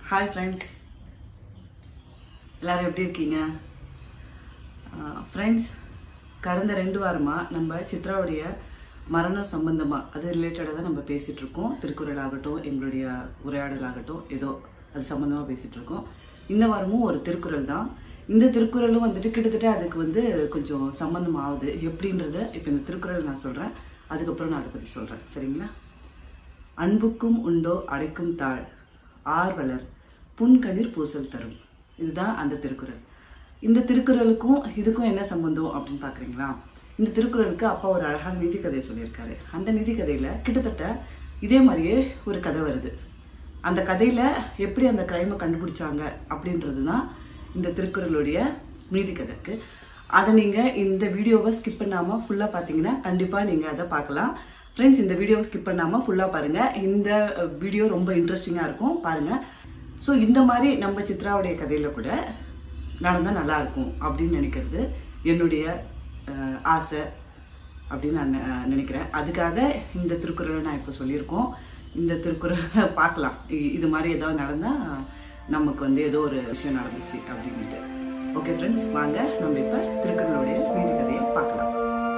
hi friends எல்லாரும் எப்படி இருக்கீங்க ஃப்ரெண்ட்ஸ் கடந்த ரெண்டு வாரமாக நம்ம சித்ராவுடைய மரணம் சம்பந்தமாக அது ரிலேட்டடாக தான் நம்ம பேசிகிட்டு இருக்கோம் திருக்குறள் ஆகட்டும் எங்களுடைய உரையாடல் ஆகட்டும் ஏதோ அது சம்மந்தமாக பேசிகிட்டு இருக்கோம் இந்த வாரமும் ஒரு திருக்குறள் தான் இந்த திருக்குறளும் வந்துட்டு கிட்டத்தட்ட அதுக்கு வந்து கொஞ்சம் சம்மந்தம் ஆகுது எப்படின்றத இப்போ இந்த திருக்குறள் நான் சொல்கிறேன் அதுக்கப்புறம் நான் அதை பற்றி சொல்கிறேன் சரிங்களா அன்புக்கும் உண்டோ அடைக்கும் தாழ் ஆர்வலர் புன்கதிர் பூசல் தரும் இதுதான் அந்த திருக்குறள் இந்த திருக்குறளுக்கும் இதுக்கும் என்ன சம்பந்தம் அப்படின்னு பார்க்குறீங்களா இந்த திருக்குறளுக்கு அப்பா ஒரு அழகான நீதி கதையை சொல்லியிருக்காரு அந்த நீதி கதையில் கிட்டத்தட்ட இதே மாதிரியே ஒரு கதை வருது அந்த கதையில் எப்படி அந்த கிரைமை கண்டுபிடிச்சாங்க அப்படின்றது தான் இந்த திருக்குறளுடைய நீதி கதைக்கு அதை நீங்கள் இந்த வீடியோவை ஸ்கிப் பண்ணாமல் ஃபுல்லாக பார்த்தீங்கன்னா கண்டிப்பாக நீங்கள் அதை பார்க்கலாம் ஃப்ரெண்ட்ஸ் இந்த வீடியோவை ஸ்கிப் பண்ணாமல் ஃபுல்லாக பாருங்கள் இந்த வீடியோ ரொம்ப இன்ட்ரெஸ்டிங்காக இருக்கும் பாருங்கள் ஸோ இந்த மாதிரி நம்ம சித்ராவுடைய கதையில் கூட நடந்தால் நல்லா இருக்கும் அப்படின்னு நினைக்கிறது என்னுடைய அஹ், ஆசை அப்படின்னு நான் நெ- நினைக்கிறேன் அதுக்காக இந்த திருக்குறளை நான் இப்போ சொல்லியிருக்கோம் இந்த திருக்குறளை பார்க்கலாம் இ- இது மாதிரி ஏதாவது நடந்தால் நமக்கு வந்து ஏதோ ஒரு விஷயம் நடந்துச்சு அப்படின்ட்டு ஓகே ஃப்ரெண்ட்ஸ் வாங்க நம்ம இப்போ திருக்குறளுடைய நீதி கதையை பார்க்கலாம்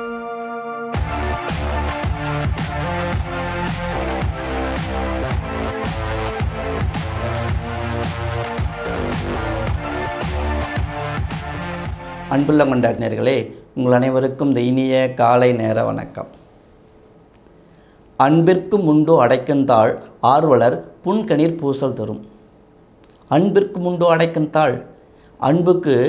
அன்புள்ள கொண்டாடினர்களே உங்கள் அனைவருக்கும் இந்த இனிய காலை நேர வணக்கம் அன்பிற்கும் உண்டோ அடைக்கந்தாள் ஆர்வலர் புன்கணீர் பூசல் தரும் அன்பிற்கும் உண்டோ அடைக்கந்தாள் அன்புக்கு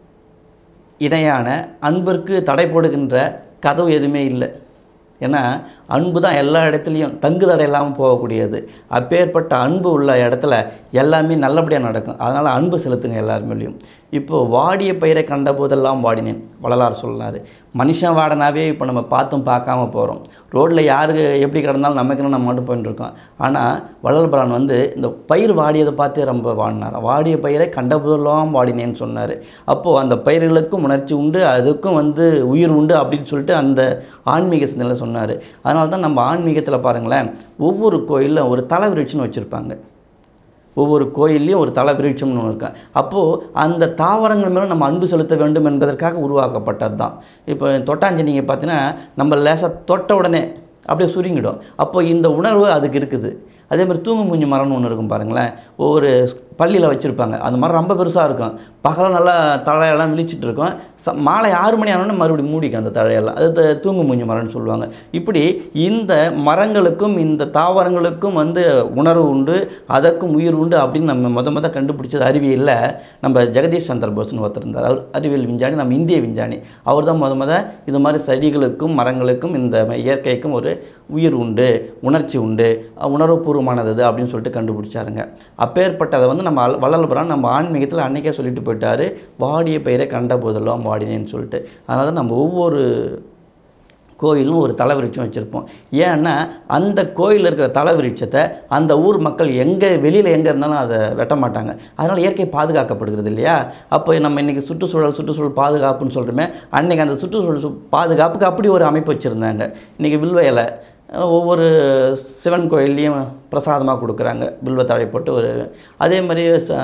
இணையான அன்பிற்கு தடை போடுகின்ற கதவு எதுவுமே இல்லை ஏன்னா அன்பு தான் எல்லா இடத்துலையும் தங்கு தடை இல்லாமல் போகக்கூடியது அப்பேற்பட்ட அன்பு உள்ள இடத்துல எல்லாமே நல்லபடியாக நடக்கும் அதனால் அன்பு செலுத்துங்க எல்லார் மேலேயும் இப்போது வாடிய பயிரை கண்ட போதெல்லாம் வாடினேன் வள்ளலார் சொன்னார் மனுஷன் வாடனாவே இப்போ நம்ம பார்த்தும் பார்க்காம போகிறோம் ரோட்டில் யாருக்கு எப்படி கிடந்தாலும் நமக்குன்னு நம்ம மட்டும் போயிட்டு இருக்கோம் ஆனால் வள்ளல் பிரான் வந்து இந்த பயிர் வாடியதை பார்த்தே ரொம்ப வாடினார் வாடிய பயிரை கண்ட போதெல்லாம் வாடினேன்னு சொன்னார் அப்போது அந்த பயிர்களுக்கும் உணர்ச்சி உண்டு அதுக்கும் வந்து உயிர் உண்டு அப்படின்னு சொல்லிட்டு அந்த ஆன்மீக சிந்தனையில் சொன்னார் அதனால தான் நம்ம ஆன்மீகத்தில் பாருங்களேன் ஒவ்வொரு கோயிலில் ஒரு தலை விருட்சம்னு வச்சுருப்பாங்க ஒவ்வொரு கோயில்லையும் ஒரு தலை விருட்சம்னு ஒன்று இருக்கும் அப்போது அந்த தாவரங்கள் மேலே நம்ம அன்பு செலுத்த வேண்டும் என்பதற்காக உருவாக்கப்பட்டது தான் இப்போ தொட்டாஞ்சி நீங்கள் பார்த்தீங்கன்னா நம்ம லேசாக தொட்ட உடனே அப்படியே சுருங்கிடும் அப்போ இந்த உணர்வு அதுக்கு இருக்குது அதே மாதிரி தூங்கு மூஞ்சி மரம்னு ஒன்று இருக்கும் பாருங்களேன் ஒவ்வொரு பள்ளியில் வச்சுருப்பாங்க அந்த மரம் ரொம்ப பெருசாக இருக்கும் பகலும் நல்லா தழையெல்லாம் விழிச்சிட்டு இருக்கும் ச மாலை ஆறு மணி ஆனோடனே மறுபடியும் மூடிக்கும் அந்த தழையெல்லாம் அது த- தூங்கு மூஞ்சி மரம்னு சொல்லுவாங்க இப்படி இந்த மரங்களுக்கும் இந்த தாவரங்களுக்கும் வந்து உணர்வு உண்டு அதற்கும் உயிர் உண்டு அப்படின்னு நம்ம முத முத கண்டுபிடிச்சது அறிவியலில் நம்ம ஜெகதீஷ் சந்திர போஸ்னு ஒருத்தர் இருந்தார் அவர் அறிவியல் விஞ்ஞானி நம்ம இந்திய விஞ்ஞானி அவர் தான் முத முத இது மாதிரி செடிகளுக்கும் மரங்களுக்கும் இந்த இயற்கைக்கும் ஒரு உயிர் உண்டு உணர்ச்சி உண்டு அஹ் உணர்வுபூர்வமானது இது அப்படின்னு சொல்லிட்டு கண்டுபிடிச்சாருங்க அப்பேற்பட்டதை வந்து நம்ம அல்- வள்ளல் பிரான் நம்ம ஆன்மீகத்தில் அன்னைக்கே சொல்லிட்டு போயிட்டாரு வாடிய பயிரை கண்ட போதெல்லாம் வாடினேன்னு சொல்லிட்டு அதனால தான் நம்ம ஒவ்வொரு கோயிலும் ஒரு தலை விருட்சம் வச்சுருப்போம் ஏன்னா அந்த கோயிலில் இருக்கிற தலை விருட்சத்தை அந்த ஊர் மக்கள் எங்கே வெளியில் எங்கே இருந்தாலும் அதை வெட்ட மாட்டாங்க அதனால் இயற்கை பாதுகாக்கப்படுகிறது இல்லையா அப்போ நம்ம இன்றைக்கி சுற்றுச்சூழல் சுற்றுச்சூழல் பாதுகாப்புன்னு சொல்கிறோமே அன்றைக்கி அந்த சுற்றுச்சூழல் சு- பாதுகாப்புக்கு அப்படி ஒரு அமைப்பு வச்சுருந்தாங்க இன்றைக்கி வில்வ இலை அஹ் ஒவ்வொரு சிவன் கோயில்லையும் பிரசாதமாக கொடுக்குறாங்க வில்வத்தாழை போட்டு ஒரு அதே மாதிரி ச-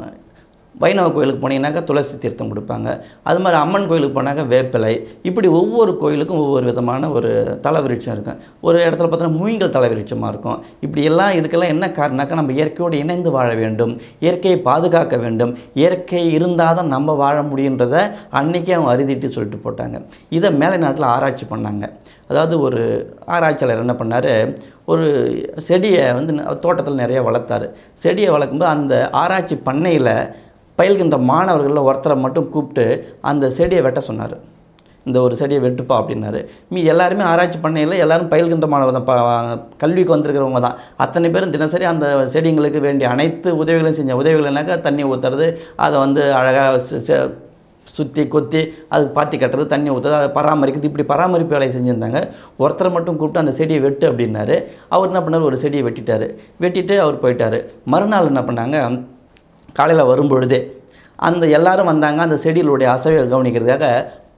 வைணவ கோயிலுக்கு போனீங்கன்னாக்கா துளசி தீர்த்தம் கொடுப்பாங்க அது மாதிரி அம்மன் கோயிலுக்கு போனாக்கா வேப்பிலை இப்படி ஒவ்வொரு கோயிலுக்கும் ஒவ்வொரு விதமான ஒரு தலைவிருட்சம் இருக்கும் ஒரு இடத்துல பார்த்தோன்னா மூங்கில் தலைவிருட்சமாக இருக்கும் இப்படி எல்லாம் இதுக்கெல்லாம் என்ன காரணம்னாக்கா நம்ம இயற்கையோடு இணைந்து வாழ வேண்டும் இயற்கையை பாதுகாக்க வேண்டும் இயற்கை இருந்தால் தான் நம்ம வாழ முடியுன்றதை அன்னைக்கே அவங்க அறுதிட்டு சொல்லிட்டு போட்டாங்க இதை மேலை நாட்டில் ஆராய்ச்சி பண்ணாங்க அதாவது ஒரு ஆராய்ச்சியாளர் என்ன பண்ணார் ஒரு செடியை வந்து தோட்டத்தில் நிறைய வளர்த்தாரு செடியை வளர்க்கும்போது அந்த ஆராய்ச்சி பண்ணையில் பயில்கின்ற மாணவர்களில் ஒருத்தரை மட்டும் கூப்பிட்டு அந்த செடியை வெட்ட சொன்னார் இந்த ஒரு செடியை வெட்டுப்பா அப்படின்னாரு மீ எல்லாருமே ஆராய்ச்சி பண்ணையில் எல்லாரும் பயில்கின்ற மாணவர் தான் ப- கல்விக்கு வந்திருக்கிறவங்க தான் அத்தனை பேரும் தினசரி அந்த செடிங்களுக்கு வேண்டிய அனைத்து உதவிகளையும் செஞ்ச உதவிகள்னாக்கா தண்ணி ஊற்றுறது அதை வந்து அழகாக சுற்றி கொத்தி அதுக்கு பாத்தி கட்டுறது தண்ணி ஊற்றுறது அதை பராமரிக்கிறது இப்படி பராமரிப்பு வேலையை செஞ்சுருந்தாங்க ஒருத்தரை மட்டும் கூப்பிட்டு அந்த செடியை வெட்டு அப்படின்னாரு அவர் என்ன பண்ணார் ஒரு செடியை வெட்டிட்டாரு வெட்டிட்டு அவர் போயிட்டார் மறுநாள் என்ன பண்ணாங்க காலையில் வரும்பொழுதே அந்த எல்லாரும் வந்தாங்க அந்த செடிகளுடைய அசைவை கவனிக்கிறதுக்காக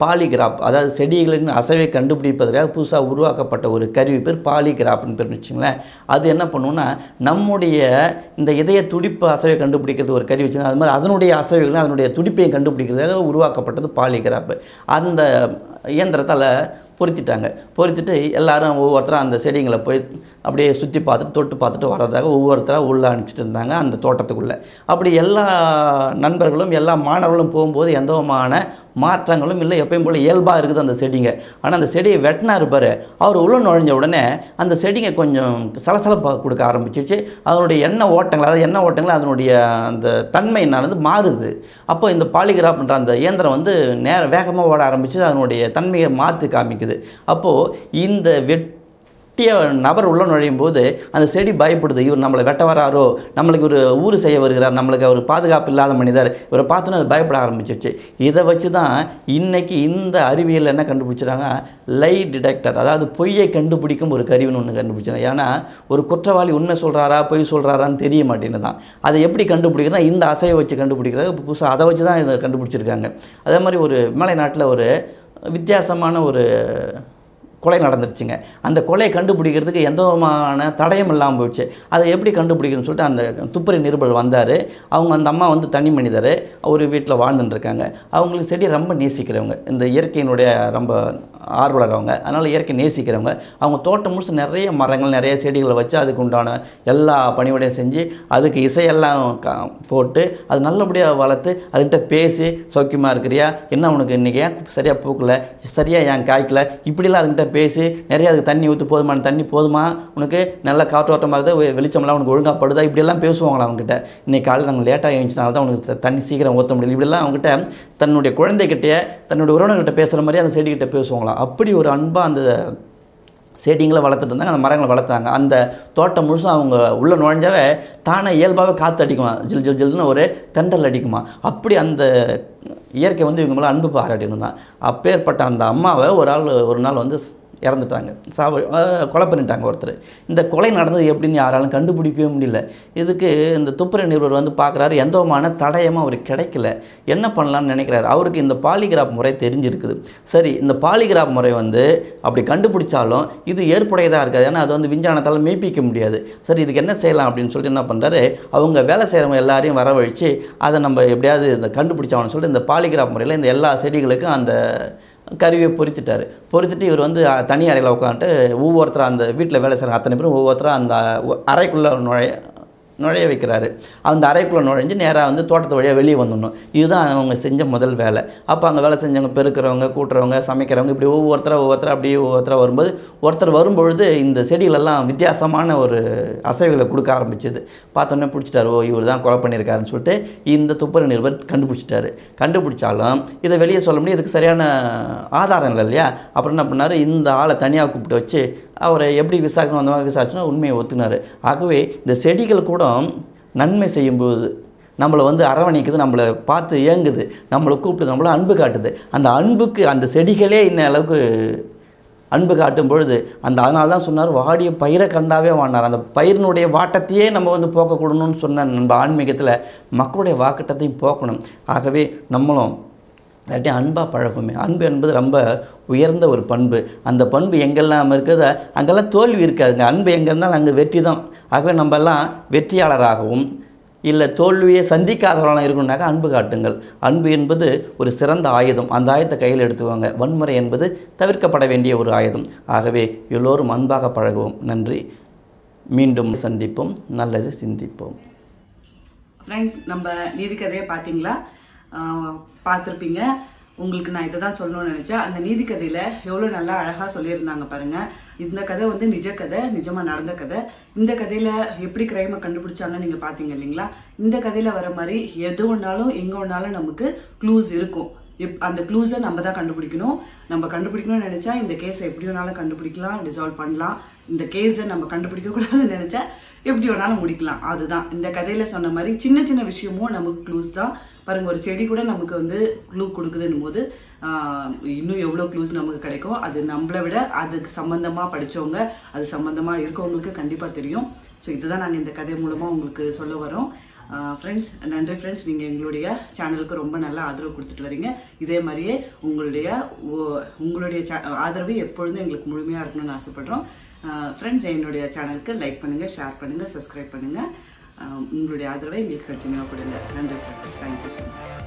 பாலிகிராப் அதாவது செடிகளின் அசைவை கண்டுபிடிப்பதற்காக புதுசாக உருவாக்கப்பட்ட ஒரு கருவி பேர் பாலிகிராப்னு பேர் வச்சுங்களேன் அது என்ன பண்ணுன்னா நம்முடைய இந்த இதய துடிப்பு அசைவை கண்டுபிடிக்கிறது ஒரு கருவி வச்சுங்க அது மாதிரி அதனுடைய அசைவுகளும் அதனுடைய துடிப்பையும் கண்டுபிடிக்கிறதுக்காக உருவாக்கப்பட்டது பாலிகிராப் அந்த இயந்திரத்தால் பொருத்திட்டாங்க பொருத்திட்டு எல்லாரும் ஒவ்வொருத்தரும் அந்த செடிங்களை போய் அப்படியே சுற்றி பார்த்துட்டு தொட்டு பார்த்துட்டு வர்றதாக ஒவ்வொருத்தராக உள்ளே அனுப்பிச்சிட்டு இருந்தாங்க அந்த தோட்டத்துக்குள்ளே அப்படி எல்லா நண்பர்களும் எல்லா மாணவர்களும் போகும்போது எந்த விதமான மாற்றங்களும் இல்லை எப்பயும் போல் இயல்பாக இருக்குது அந்த செடிங்க ஆனால் அந்த செடியை வெட்டினார் பாரு அவர் உள்ளே நுழைஞ்ச உடனே அந்த செடிங்க கொஞ்சம் சலசலப்பாக கொடுக்க ஆரம்பிச்சிச்சு அதனுடைய எண்ணெய் ஓட்டங்கள் அதாவது எண்ணெய் ஓட்டங்கள் அதனுடைய அந்த தன்மையினானது மாறுது அப்போ இந்த பாலிகிராஃப்ன்ற அந்த இயந்திரம் வந்து நேர வேகமாக ஓட ஆரம்பிச்சு அதனுடைய தன்மையை மாற்றி காமிக்குது அப்போது இந்த வெட் வெட்டிய நபர் உள்ள நுழையும் போது அந்த செடி பயப்படுது இவர் நம்மளை வெட்ட வராரோ நம்மளுக்கு ஒரு ஊர் செய்ய வருகிறார் நம்மளுக்கு அவர் பாதுகாப்பு இல்லாத மனிதர் இவரை பார்த்தோன்னே அது பயப்பட ஆரம்பிச்சிருச்சு இதை வச்சு தான் இன்னைக்கு இந்த அறிவியல் என்ன கண்டுபிடிச்சிட்டாங்க லை டிடெக்டர் அதாவது பொய்யை கண்டுபிடிக்கும் ஒரு கருவின்னு ஒன்று கண்டுபிடிச்சாங்க ஏன்னா ஒரு குற்றவாளி உண்மை சொல்கிறாரா பொய் சொல்கிறாரான்னு தெரிய மாட்டேன்னு தான் அதை எப்படி கண்டுபிடிக்கிறதா இந்த அசையை வச்சு கண்டுபிடிக்கிறது புதுசாக அதை வச்சு தான் இதை கண்டுபிடிச்சிருக்காங்க அதே மாதிரி ஒரு மலை நாட்டில் ஒரு வித்தியாசமான ஒரு கொலை நடந்துருச்சுங்க அந்த கொலையை கண்டுபிடிக்கிறதுக்கு எந்த விதமான தடயம் இல்லாமல் போயிடுச்சு அதை எப்படி கண்டுபிடிக்கணும்னு சொல்லிட்டு அந்த துப்புரை நிருபர் வந்தார் அவங்க அந்த அம்மா வந்து தனி மனிதர் ஒரு வீட்டில் வாழ்ந்துட்டு இருக்காங்க அவங்களுக்கு செடியை ரொம்ப நேசிக்கிறவங்க இந்த இயற்கையினுடைய ரொம்ப ஆர்வலர் அவங்க அதனால் இயற்கை நேசிக்கிறவங்க அவங்க தோட்டம் முழுசு நிறைய மரங்கள் நிறைய செடிகளை வச்சு அதுக்கு உண்டான எல்லா பணிவிடையும் செஞ்சு அதுக்கு இசையெல்லாம் க- போட்டு அது நல்லபடியாக வளர்த்து அதுக்கிட்ட பேசி சௌக்கியமாக இருக்கிறியா என்ன உனக்கு இன்றைக்கி ஏன் சரியாக பூக்கல சரியாக ஏன் காய்க்கல இப்படிலாம் அதுக்கிட்ட பேசி நிறைய அதுக்கு தண்ணி ஊற்றி போதுமான தண்ணி போதுமா உனக்கு நல்ல காற்றோட்டமாக இருந்தால் வெ- வெளிச்சமெல்லாம் உனக்கு ஒழுங்காக படுதா இப்படியெல்லாம் பேசுவாங்களா அவங்ககிட்ட இன்னைக்கு காலையில் நாங்கள் லேட்டாக எழுந்துச்சினால தான் உனக்கு த- தண்ணி சீக்கிரம் ஊற்ற முடியல இப்படிலாம் அவங்ககிட்ட தன்னுடைய குழந்தைகிட்டயே தன்னுடைய உறவினர்கிட்ட பேசுகிற மாதிரி அந்த செடிகிட்ட பேசுவாங்களாம் அப்படி ஒரு அன்பாக அந்த செடிங்களை வளர்த்துட்டு இருந்தாங்க அந்த மரங்களை வளர்த்தாங்க அந்த தோட்டம் முழுசும் அவங்க உள்ளே நுழைஞ்சாவே தானே இயல்பாகவே காற்று அடிக்குமா ஜில் ஜில் ஜில்னு ஒரு தென்றல் அடிக்குமா அப்படி அந்த இயற்கை வந்து இவங்க மேலே அன்பு பாராட்டின்னு தான் அப்பேற்பட்ட அந்த அம்மாவை ஒரு ஆள் ஒரு நாள் வந்து இறந்துட்டாங்க சாவ அஹ் கொலை பண்ணிட்டாங்க ஒருத்தர் இந்த கொலை நடந்தது எப்படின்னு யாராலும் கண்டுபிடிக்கவே முடியல இதுக்கு இந்த துப்புரை நிருபர் வந்து பார்க்குறாரு எந்த விதமான தடயமும் அவருக்கு கிடைக்கல என்ன பண்ணலாம்னு நினைக்கிறாரு அவருக்கு இந்த பாலிகிராஃப் முறை தெரிஞ்சிருக்குது சரி இந்த பாலிகிராஃப் முறை வந்து அப்படி கண்டுபிடிச்சாலும் இது ஏற்புடையதாக இருக்காது ஏன்னா அது வந்து விஞ்ஞானத்தால் மெய்ப்பிக்க முடியாது சரி இதுக்கு என்ன செய்யலாம் அப்படின்னு சொல்லிட்டு என்ன பண்ணுறாரு அவங்க வேலை செய்கிறவங்க எல்லாரையும் வரவழைச்சு அதை நம்ம எப்படியாவது இந்த கண்டுபிடிச்சாங்கன்னு சொல்லிட்டு இந்த பாலிகிராஃப் முறையில் இந்த எல்லா செடிகளுக்கும் அந்த கருவியை பொருத்திட்டார் பொருத்திட்டு இவர் வந்து அஹ், தனி அறையில் உட்காந்துட்டு ஒவ்வொருத்தரும் அந்த வீட்டில் வேலை செய்கிறாங்க அத்தனை பேரும் ஒவ்வொருத்தரும் அந்த அறைக்குள்ளே நுழைய நுழைய வைக்கிறாரு அந்த அறைக்குள்ளே நுழைஞ்சு நேராக வந்து தோட்டத்து வழியாக வெளியே வந்துடணும் இதுதான் அவங்க செஞ்ச முதல் வேலை அப்போ அங்கே வேலை செஞ்சவங்க பெருக்கிறவங்க கூட்டுறவங்க சமைக்கிறவங்க இப்படி ஒவ்வொருத்தராக ஒவ்வொருத்தராக அப்படியே ஒவ்வொருத்தராக வரும்போது ஒருத்தர் வரும்பொழுது இந்த செடிகளெல்லாம் வித்தியாசமான ஒரு அசைவுகளை கொடுக்க ஆரம்பிச்சது பார்த்தோன்னே பிடிச்சிட்டாரு ஓ இவர் தான் கொலை பண்ணியிருக்காருன்னு சொல்லிட்டு இந்த துப்புரை நிருபர் கண்டுபிடிச்சிட்டாரு கண்டுபிடிச்சாலும் இதை வெளியே சொல்ல முடியும் இதுக்கு சரியான ஆதாரம் இல்லை இல்லையா அப்புறம் என்ன பண்ணார் இந்த ஆளை தனியாக கூப்பிட்டு வச்சு அவரை எப்படி விசாரிக்கணும் அந்த மாதிரி விசாரிச்சுன்னா உண்மையை ஒத்துனார் ஆகவே இந்த செடிகள் கூட நன்மை செய்யும்போது நம்மளை வந்து அரவணைக்குது நம்மளை பார்த்து ஏங்குது நம்மளை கூப்பிட்டு நம்மளை அன்பு காட்டுது அந்த அன்புக்கு அந்த செடிகளே இன்ன அளவுக்கு அன்பு காட்டும் பொழுது அந்த அதனால தான் சொன்னார் வாடிய பயிரை கண்டாவே வாடினார் அந்த பயிரினுடைய வாட்டத்தையே நம்ம வந்து போக்கக்கூடணும்னு சொன்ன நம்ம ஆன்மீகத்தில் மக்களுடைய வாக்கட்டத்தையும் போக்கணும் ஆகவே நம்மளும் இல்லாட்டி அன்பாக பழகுமே அன்பு என்பது ரொம்ப உயர்ந்த ஒரு பண்பு அந்த பண்பு எங்கெல்லாம் இருக்குதோ அங்கெல்லாம் தோல்வி இருக்காதுங்க அன்பு எங்கே இருந்தாலும் அங்கே வெற்றி தான் ஆகவே நம்மெல்லாம் வெற்றியாளராகவும் இல்லை தோல்வியை சந்திக்காதவர்களாக இருக்கணும்னாக்கா அன்பு காட்டுங்கள் அன்பு என்பது ஒரு சிறந்த ஆயுதம் அந்த ஆயுதத்தை கையில் எடுத்துக்கோங்க வன்முறை என்பது தவிர்க்கப்பட வேண்டிய ஒரு ஆயுதம் ஆகவே எல்லோரும் அன்பாக பழகுவோம் நன்றி மீண்டும் சந்திப்போம் நல்லது சிந்திப்போம் ஃப்ரெண்ட்ஸ் நம்ம நீதிக்கதையை பார்த்தீங்களா ஆஹ் பார்த்திருப்பீங்க உங்களுக்கு நான் இதை தான் சொல்லணும்னு நினைச்சேன் அந்த நீதிக்கதையில எவ்வளோ நல்லா அழகா சொல்லியிருந்தாங்க பாருங்க இந்த கதை வந்து நிஜ கதை நிஜமா நடந்த கதை இந்த கதையில எப்படி கிரைமை கண்டுபிடிச்சாங்கன்னு நீங்க பாத்தீங்க இல்லைங்களா இந்த கதையில வர மாதிரி எது ஒன்றாலும் எங்க ஒன்றாலும் நமக்கு க்ளூஸ் இருக்கும் இப் அந்த க்ளூஸை நம்ம தான் கண்டுபிடிக்கணும் நம்ம கண்டுபிடிக்கணும்னு நினைச்சா இந்த கேஸை எப்படி வேணாலும் கண்டுபிடிக்கலாம் டிசால்வ் பண்ணலாம் இந்த கேஸை நம்ம கண்டுபிடிக்க கூடாதுன்னு நினைச்சா எப்படி வேணாலும் முடிக்கலாம் அதுதான் இந்த கதையில சொன்ன மாதிரி சின்ன சின்ன விஷயமும் நமக்கு க்ளூஸ் தான் பாருங்க ஒரு செடி கூட நமக்கு வந்து க்ளூ கொடுக்குதுன்னும் போது ஆஹ், இன்னும் எவ்வளோ க்ளூஸ் நமக்கு கிடைக்கும் அது நம்மளை விட அதுக்கு சம்பந்தமா படிச்சவங்க அது சம்பந்தமா இருக்கவங்களுக்கு கண்டிப்பா தெரியும் ஸோ இதுதான் நாங்கள் இந்த கதை மூலமா உங்களுக்கு சொல்ல வரோம் ஃப்ரெண்ட்ஸ் நன்றி ஃப்ரெண்ட்ஸ் நீங்கள் எங்களுடைய சேனலுக்கு ரொம்ப நல்ல ஆதரவு கொடுத்துட்டு வரீங்க இதே மாதிரியே உங்களுடைய ஓ- உங்களுடைய cha- ஆதரவு எப்பொழுதும் எங்களுக்கு முழுமையாக இருக்கணும்னு ஆசைப்படுறோம் ஃப்ரெண்ட்ஸ் என்னுடைய சேனலுக்கு லைக் பண்ணுங்கள் ஷேர் பண்ணுங்கள் சப்ஸ்கிரைப் பண்ணுங்கள் உங்களுடைய ஆதரவை எங்களுக்கு கண்டினியூவாக கொடுங்க நன்றி ஃப்ரெண்ட்ஸ் தேங்க்யூ ஸோ மச்